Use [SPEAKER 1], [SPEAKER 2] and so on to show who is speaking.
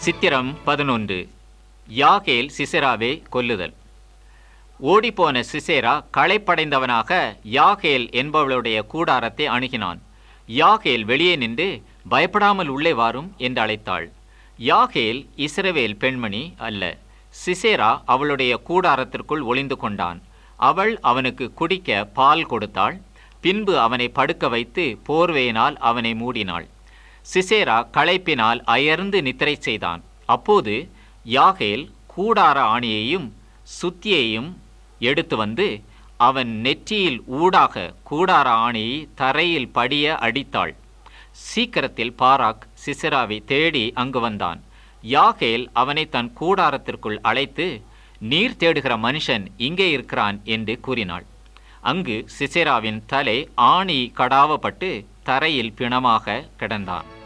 [SPEAKER 1] சித்திரம் பதினொன்று யாகேல் சிசெராவை கொல்லுதல் ஓடிப்போன சிசேரா களைப்படைந்தவனாக யாகேல் என்பவளுடைய கூடாரத்தை அணுகினான் யாகேல் வெளியே நின்று பயப்படாமல் உள்ளே வாரும் என்று அழைத்தாள் யாகேல் இஸ்ரவேல் பெண்மணி அல்ல சிசேரா அவளுடைய கூடாரத்திற்குள் ஒளிந்து கொண்டான் அவள் அவனுக்கு குடிக்க பால் கொடுத்தாள் பின்பு அவனை படுக்க வைத்து போர்வையினால் அவனை மூடினாள் சிசேரா களைப்பினால் அயர்ந்து நித்திரை செய்தான் அப்போது யாகேல் கூடார ஆணியையும் சுத்தியையும் எடுத்து வந்து அவன் நெற்றியில் ஊடாக கூடார ஆணியை தரையில் படிய அடித்தாள் சீக்கிரத்தில் பாராக் சிசராவை தேடி அங்கு வந்தான் யாகேல் அவனை தன் கூடாரத்திற்குள் அழைத்து நீர் தேடுகிற மனுஷன் இங்கே இருக்கிறான் என்று கூறினாள் அங்கு சிசேராவின் தலை ஆணி கடாவப்பட்டு தரையில் பிணமாக கிடந்தான்